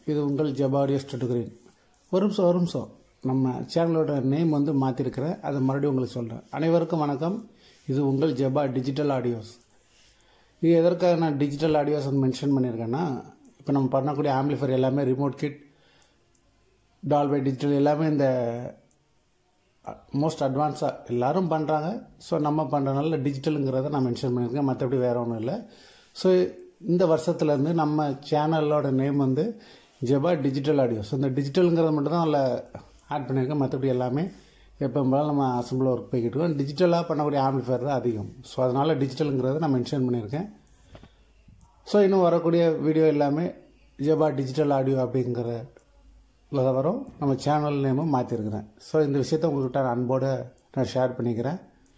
இது உங்கள் ஜபாடியோ ஸ்டட்டுகிரீன் ஒரு நிமிஷம் ஒரு நிமிஷம் நம்ம சேனலோட நேம் வந்து மாற்றிருக்கிறேன் அதை மறுபடியும் உங்களுக்கு சொல்கிறேன் அனைவருக்கும் வணக்கம் இது உங்கள் ஜபா டிஜிட்டல் ஆடியோஸ் இது எதற்காக நான் டிஜிட்டல் ஆடியோஸ் மென்ஷன் பண்ணியிருக்கேன்னா இப்போ நம்ம பண்ணக்கூடிய ஆம்பிளிஃபர் எல்லாமே ரிமோட் கிட் டால்பை டிஜிட்டல் எல்லாமே இந்த மோஸ்ட் அட்வான்ஸாக எல்லாரும் பண்ணுறாங்க ஸோ நம்ம பண்ணுறதுனால டிஜிட்டலுங்கிறத நான் மென்ஷன் பண்ணியிருக்கேன் மற்றபடி வேறு ஒன்றும் இல்லை ஸோ இந்த வருஷத்துலேருந்து நம்ம சேனலோட நேம் வந்து ஜெபா டிஜிட்டல் ஆடியோஸ் இந்த டிஜிட்டலுங்கிறத மட்டும் தான் அதில் ஆட் பண்ணியிருக்கேன் மற்றபடி எல்லாமே எப்போ போல நம்ம அசம்பிள் ஒர்க் போய்கிட்டு இருக்கோம் டிஜிட்டலாக பண்ணக்கூடிய ஆம்பிளிஃபயர் தான் அதிகம் ஸோ அதனால் டிஜிட்டலுங்கிறத நான் மென்ஷன் பண்ணியிருக்கேன் ஸோ இன்னும் வரக்கூடிய வீடியோ எல்லாமே ஜெபா டிஜிட்டல் ஆடியோ அப்படிங்கிற இதில் வரும் நம்ம சேனல் நேமும் மாற்றிருக்கிறேன் ஸோ இந்த விஷயத்தை உங்கள்கிட்ட நான் அன்போடு நான் ஷேர் பண்ணிக்கிறேன்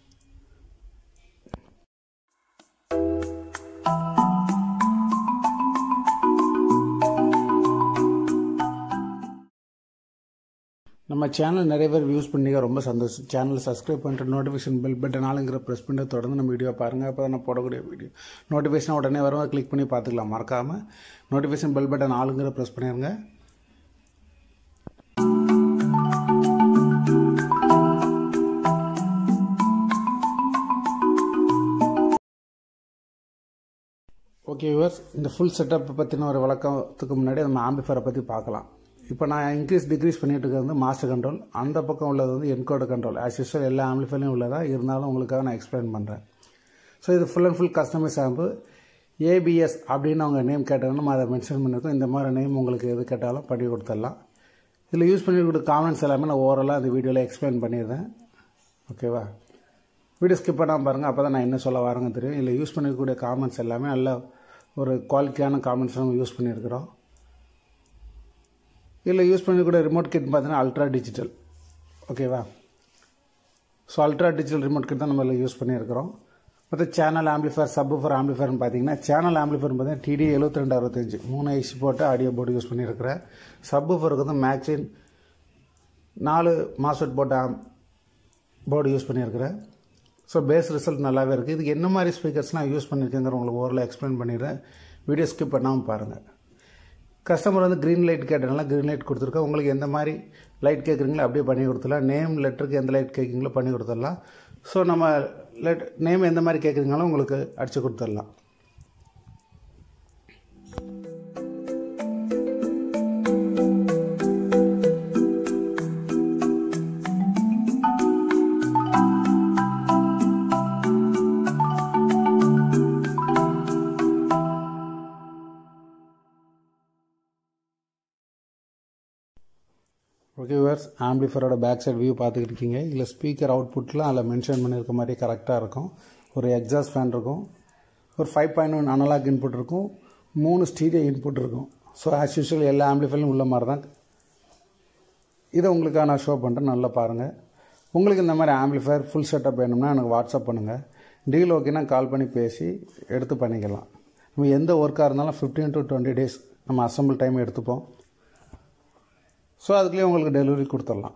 நம்ம சேனல் நிறைய பேர் யூஸ் பண்ணிக்க ரொம்ப சந்தோஷம் சேனல் சப்ஸ்கிரைப் பண்ணிட்டு நோட்டிஃபிகேஷன் பெல் பட்டன் ஆளுங்கிற ப்ரெஸ் பண்ணிட்டு தொடர்ந்து நம்ம வீடியோ பாருங்கள் அப்போ தான் நான் போடக்கூடிய வீடியோ நோட்டிஃபிகேஷன் உடனே வரும் கிளிக் பண்ணி பார்த்துக்கலாம் மறக்காமல் நோட்டிஃபிகேஷன் பெல் பட்டன் ஆளுங்கிற ப்ரெஸ் பண்ணிடுங்க ஓகே விவர்ஸ் இந்த ஃபுல் செட்டப் பற்றின ஒரு விளக்கத்துக்கு முன்னாடி நம்ம ஆம்பிஃபரை பற்றி பார்க்கலாம் இப்போ நான் இன்க்ரீஸ் டிக்ரீஸ் பண்ணிட்டு இருக்கிறது வந்து மாஸ்டர் கண்ட்ரோல் அந்த பக்கம் உள்ளது வந்து என்கோடு கண்ட்ரோல் ஆஸ் யூஸ்வல் எல்லா ஆம்பிளிஃபைலையும் உள்ளதா இருந்தாலும் உங்களுக்காக நான் எக்ஸ்பிளைன் பண்ணுறேன் ஸோ இது full and full customize amp ABS அப்படின்னு அவங்க நேம் கேட்டாங்கன்னா நம்ம அதை மென்ஷன் பண்ணியிருக்கோம் இந்த மாதிரி நேம் உங்களுக்கு எது கேட்டாலும் பண்ணி கொடுத்துடலாம் இதில் யூஸ் பண்ணிருக்கிற காமெண்ட்ஸ் எல்லாமே நான் ஓவராலாக அந்த வீடியோவில் எக்ஸ்பிளைன் பண்ணிடுறேன் ஓகேவா வீடியோ ஸ்கிப் பண்ணாமல் பாருங்கள் அப்போ தான் நான் என்ன சொல்ல வரேங்க தெரியும் இதில் யூஸ் பண்ணிருக்கக்கூடிய காமெண்ட்ஸ் எல்லாமே நல்ல ஒரு குவாலிட்டியான காமெண்ட்ஸ் நம்ம யூஸ் பண்ணியிருக்கிறோம் இதில் யூஸ் பண்ணிக்கூடிய ரிமோட் கிட் பார்த்தீங்கன்னா அல்ட்ரா டிஜிட்டல் ஓகேவா so ultra digital remote kit தான் நம்ம இதில் யூஸ் பண்ணியிருக்கிறோம் மற்ற சேனல் ஆம்பிளிஃபயர் சப்பு ஃபார் ஆம்பிளிஃபயர்னு பார்த்தீங்கன்னா சேனல் ஆம்பிளிஃபயர் பார்த்தீங்கன்னா டிடி எழுபத்தி ரெண்டு அறுபத்தஞ்சு மூணு ஐசி போட்டு ஆடியோ போர்டு யூஸ் பண்ணியிருக்கிறேன் சப்பு ஃபருக்கு வந்து மேக்ஸின் நாலு மாஸ்வெட் போட்ட போர்டு யூஸ் பண்ணியிருக்கிறேன் ஸோ பேஸ் ரிசல்ட் நல்லாவே இருக்குது இதுக்கு என்ன மாதிரி ஸ்பீக்கர்ஸ்லாம் யூஸ் பண்ணியிருக்கேங்கிற உங்களுக்கு ஓரளவு எக்ஸ்பிளைன் பண்ணிடுறேன் வீடியோ ஸ்கிப் பண்ணாமல் பாருங்கள் கஸ்டமர் வந்து க்ரீன் லைட் கேட்டனால க்ரீன் லைட் கொடுத்துருக்கோம் உங்களுக்கு எந்த மாதிரி லைட் கேட்குறீங்களோ அப்படியே பண்ணி கொடுத்துடலாம் நேம் லெட்டருக்கு எந்த லைட் கேட்குறீங்களோ பண்ணி கொடுத்துடலாம் ஸோ நம்ம லெட் நேம் எந்த மாதிரி கேட்குறீங்களோ உங்களுக்கு அடித்து கொடுத்துடலாம் ஓகே வேர்ஸ் ஆம்பிளிஃபரோட பேக் சைடு வியூ பார்த்துக்கிட்டு இருக்கீங்க இதில் ஸ்பீக்கர் அவுட்புட்லாம் அதில் மென்ஷன் பண்ணியிருக்க மாதிரி கரெக்டாக இருக்கும் ஒரு எக்ஸாஸ்ட் ஃபேன் இருக்கும் ஒரு five point one analog input இருக்கும் மூணு ஸ்டீரியோ இன்புட் இருக்கும் ஸோ ஆஸ் யூஸ்வல் எல்லா ஆம்பிளிஃபைலும் உள்ள மாதிரி தான் இதை உங்களுக்காக நான் ஷோ பண்ணுறேன் நல்லா பாருங்கள் உங்களுக்கு இந்த மாதிரி ஆம்பிளிஃபயர் ஃபுல் செட்டப் வேணும்னா எனக்கு வாட்ஸ்அப் பண்ணுங்கள் டீல் ஓகேனா கால் பண்ணி பேசி எடுத்து பண்ணிக்கலாம் நம்ம எந்த ஒர்க்காக இருந்தாலும் ஃபிஃப்டீன் டு டுவெண்ட்டி டேஸ் நம்ம அசம்பிள் டைம் எடுத்துப்போம் ஸோ அதுக்குள்ளேயே உங்களுக்கு டெலிவரி கொடுத்துடலாம்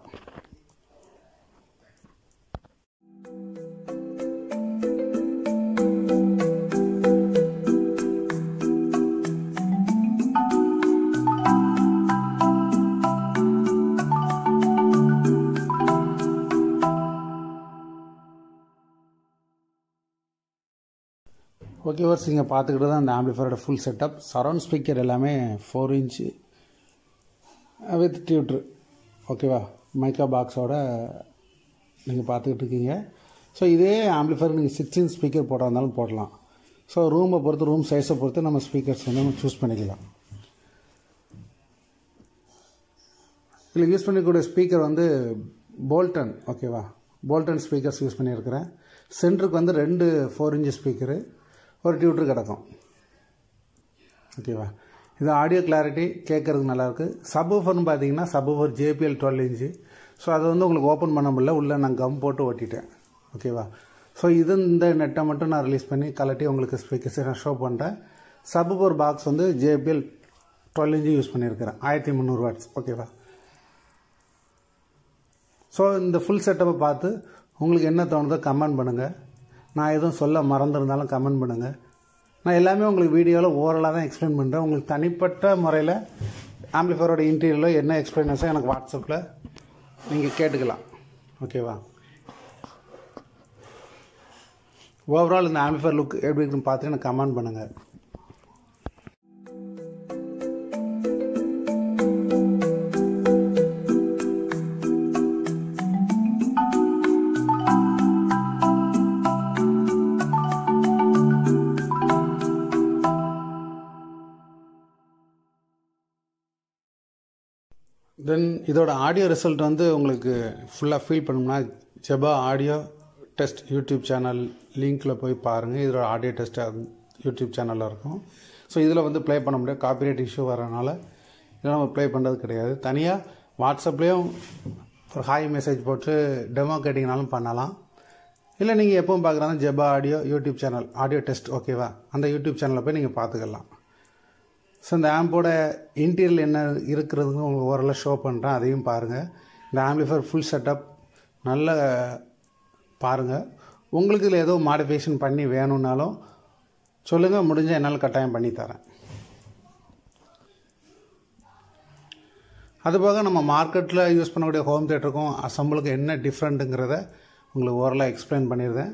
ஓகே வர்ஸ் இங்கே பார்த்துக்கிட்டு தான் அந்த ஆம்பிளிஃபயரோட ஃபுல் செட்டப் சரௌண்ட் ஸ்பீக்கர் எல்லாமே ஃபோர் இன்ச்சு வித் டியூட்ரு ஓகேவா மைக்கா பாக்ஸோட நீங்கள் பார்த்துக்கிட்டு இருக்கீங்க ஸோ இதே ஆம்பிளிஃபயர் நீங்கள் சிக்ஸ்டீன் ஸ்பீக்கர் போட்டால் இருந்தாலும் போடலாம் ஸோ ரூமை பொறுத்து ரூம் சைஸை பொறுத்து நம்ம ஸ்பீக்கர்ஸ் வந்து நம்ம சூஸ் பண்ணிக்கலாம் இதில் யூஸ் பண்ணிக்கூடிய ஸ்பீக்கர் வந்து போல்டன் ஓகேவா போல்டன் ஸ்பீக்கர்ஸ் யூஸ் பண்ணியிருக்கிறேன் சென்டருக்கு வந்து ரெண்டு ஃபோர் இன்ச்சு ஸ்பீக்கரு ஒரு டியூட்ரு கிடக்கும் ஓகேவா இது ஆடியோ கிளாரிட்டி கேட்குறதுக்கு நல்லாயிருக்கு சப்வூஃபர்னு பார்த்தீங்கன்னா subwoofer JBL twelve inch so அதை வந்து உங்களுக்கு ஓப்பன் பண்ண முடியல உள்ளே நான் கம் போட்டு ஓட்டிட்டேன் ஓகேவா ஸோ இது இந்த நெட்டை மட்டும் நான் ரிலீஸ் பண்ணி கலட்டி உங்களுக்கு ஸ்பீக்கர்ஸை நான் ஷோ பண்ணுறேன் சப்வூஃபர் பாக்ஸ் வந்து ஜேபிஎல் டுவெல் இன்ச்சு யூஸ் பண்ணியிருக்கிறேன் ஆயிரத்தி முந்நூறு வாட்ஸ் ஓகேவா ஸோ இந்த ஃபுல் செட்டப்பை பார்த்து உங்களுக்கு என்ன தோணுதோ கமெண்ட் பண்ணுங்கள் நான் எதுவும் சொல்ல மறந்துருந்தாலும் கமெண்ட் பண்ணுங்கள் நான் எல்லாமே உங்களுக்கு வீடியோவில் ஓரலாக தான் எக்ஸ்பிளைன் பண்ணுறேன் உங்களுக்கு தனிப்பட்ட முறையில் ஆம்பிளிஃபயரோட இன்டீரியரில் என்ன எக்ஸ்பிளனேஷன் எனக்கு வாட்ஸ்அப்பில் நீங்கள் கேட்டுக்கலாம் ஓகேவா ஓவரால் இந்த ஆம்பிளிஃபயர் லுக் எப்படி இருக்குன்னு பார்த்து எனக்கு கமெண்ட் பண்ணுங்கள் தென் இதோட ஆடியோ ரிசல்ட் வந்து உங்களுக்கு ஃபுல்லாக ஃபீல் பண்ணணும்னா Jeba audio test YouTube channel லிங்க்கில் போய் பாருங்கள் இதோட ஆடியோ டெஸ்ட் யூடியூப் சேனலில் இருக்கும் ஸோ இதில் வந்து ப்ளே பண்ண முடியாது காப்பிரைட் இஷ்யூ வரனால இதில் நம்ம ப்ளே பண்ணுறது கிடையாது தனியாக வாட்ஸ்அப்லேயும் ஒரு ஹாய் மெசேஜ் போட்டு டெமோ கேட்டிங்கனாலும் பண்ணலாம் இல்லை நீங்கள் எப்பவும் பார்க்குறாங்க Jeba audio YouTube channel audio test ஓகேவா அந்த யூடியூப் சேனலில் போய் நீங்கள் பார்த்துக்கலாம் ஸோ இந்த ஆம்போட இன்டீரியல் என்ன இருக்கிறதுன்னு உங்களுக்கு ஓரளவு ஷோ பண்ணுறேன் அதையும் பாருங்கள் இந்த ஆம்பிளிஃபயர் ஃபுல் செட்டப் நல்ல பாருங்கள் உங்களுக்கு இதில் ஏதோ மாடிஃபிகேஷன் பண்ணி வேணும்னாலும் சொல்லுங்கள் முடிஞ்சால் என்னால் கட்டாயம் பண்ணி தரேன் அதுபோக நம்ம மார்க்கெட்டில் யூஸ் பண்ணக்கூடிய ஹோம் தேட்டருக்கும் அசம்பிளுக்கும் என்ன டிஃப்ரெண்ட்டுங்கிறத உங்களுக்கு ஓரளவு எக்ஸ்பிளைன் பண்ணியிருந்தேன்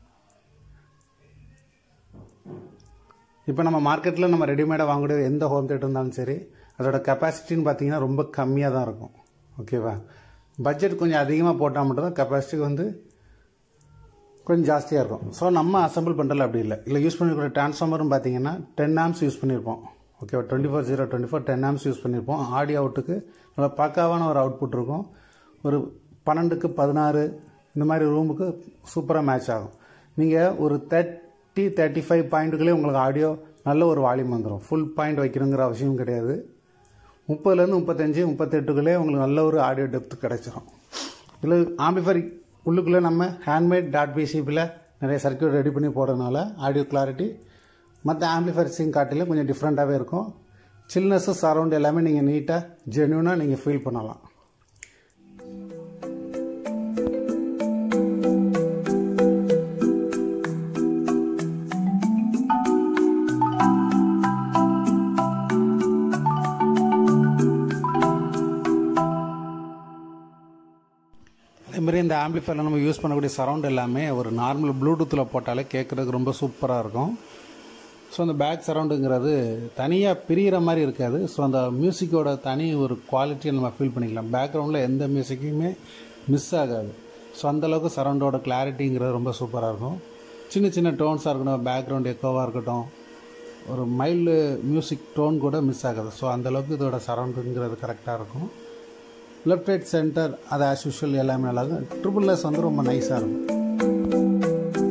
இப்போ நம்ம மார்க்கெட்டில் நம்ம ரெடிமேடாக வாங்கக்கூடிய எந்த ஹோம் தேட்டர் இருந்தாலும் சரி அதோட கெப்பாசிட்டின்னு பார்த்தீங்கன்னா ரொம்ப கம்மியாக தான் இருக்கும் ஓகேவா பட்ஜெட் கொஞ்சம் அதிகமாக போட்டால் மட்டும்தான் கெப்பாசிட்டி வந்து கொஞ்சம் ஜாஸ்தியாக இருக்கும் ஸோ நம்ம அசம்பிள் பண்ணுறதுல அப்படி இல்லை இல்லை யூஸ் பண்ணிருக்கிற டிரான்ஸ்ஃபார்மரும் பார்த்தீங்கன்னா டென் ஆம்ஸ் யூஸ் பண்ணியிருப்போம் ஓகேவா twenty four zero twenty four ten amps use பண்ணியிருப்போம் ஆடியோ அவுட்டுக்கு நல்லா பக்காவான ஒரு அவுட்புட் இருக்கும் ஒரு பன்னெண்டுக்கு பதினாறு இந்த மாதிரி ரூமுக்கு சூப்பராக மேட்ச் ஆகும் நீங்கள் ஒரு தேர்ட்டி தேர்ட்டி ஃபைவ் பாயிண்ட்டுகளே உங்களுக்கு ஆடியோ நல்ல ஒரு வால்யூம் வந்துடும் ஃபுல் பாயிண்ட் வைக்கணுங்கிற அவசியம் கிடையாது முப்பதுலேருந்து முப்பத்தஞ்சு முப்பத்தெட்டுக்குள்ளே உங்களுக்கு நல்ல ஒரு ஆடியோ டெப்த் கிடைச்சிரும் இல்லை ஆம்பிஃபர் உள்ளுக்குள்ளே நம்ம ஹேண்ட்மேட் டாட் பிசிபியில் நிறைய சர்க்கியூட் ரெடி பண்ணி போடுறதுனால ஆடியோ கிளாரிட்டி மற்ற ஆம்பிஃபர்ஸையும் காட்டிலும் கொஞ்சம் டிஃப்ரெண்ட்டாகவே இருக்கும் சில்னஸ்ஸு சரௌண்ட் எல்லாமே நீங்கள் நீட்டாக ஜென்யூனாக நீங்கள் ஃபீல் பண்ணலாம் அதேமாதிரி இந்த ஆம்பிளிஃபயரில் நம்ம யூஸ் பண்ணக்கூடிய சரௌண்ட் எல்லாமே ஒரு நார்மல் ப்ளூடூத்தில் போட்டாலே கேட்குறதுக்கு ரொம்ப சூப்பராக இருக்கும் ஸோ அந்த பேக் சரௌண்டுங்கிறது தனியாக பிரிகிற மாதிரி இருக்காது ஸோ அந்த மியூசிக்கோட தனி ஒரு குவாலிட்டியை நம்ம ஃபீல் பண்ணிக்கலாம் பேக்ரவுண்டில் எந்த மியூசிக்குமே மிஸ் ஆகாது ஸோ அந்தளவுக்கு சரௌண்டோட கிளாரிட்டிங்கிறது ரொம்ப சூப்பராக இருக்கும் சின்ன சின்ன டோன்ஸாக இருக்கட்டும் பேக்ரவுண்ட் எக்கோவாக இருக்கட்டும் ஒரு மைல்டு மியூசிக் டோன் கூட மிஸ் ஆகாது ஸோ அந்தளவுக்கு இதோட சரௌண்டுங்கிறது கரெக்டாக இருக்கும் லெஃப்ட் ரைட் சென்டர் அது ஆஸ் யூஷுவல் எல்லாமே நல்லா இருக்கும் ட்ரிபிள் எஸ் வந்து ரொம்ப நைஸாக இருக்கும்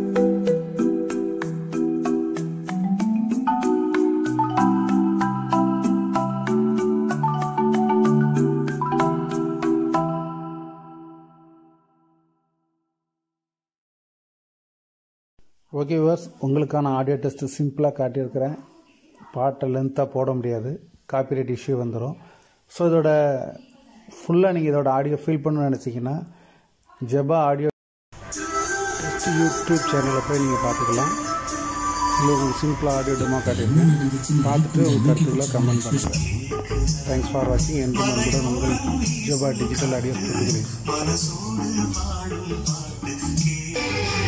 ஓகே விவர்ஸ் உங்களுக்கான ஆடியோ டெஸ்ட்டு சிம்பிளாக காட்டியிருக்கிறேன் பாட்டை லென்த்தாக போட முடியாது காப்பிரைட் இஷ்யூ வந்துடும் ஸோ இதோட ஃபுல்லாக நீங்கள் இதோட ஆடியோ ஃபீல் பண்ணணும்னு நினச்சிங்கன்னா ஜெபா ஆடியோ டெஸ்ட் யூடியூப் சேனலில் போய் நீங்கள் பார்த்துக்கலாம் இல்லை உங்களுக்கு சிம்பிளாக ஆடியோ டெமோ காட்டியிருக்கேன் பார்த்துட்டு உங்கள் கருத்துக்களை கமெண்ட் பண்ணுங்கள் தேங்க்ஸ் ஃபார் வாட்சிங் எந்த நண்புடன் உங்கள் ஜெபா டிஜிட்டல் ஆடியோ கொடுக்குறேன்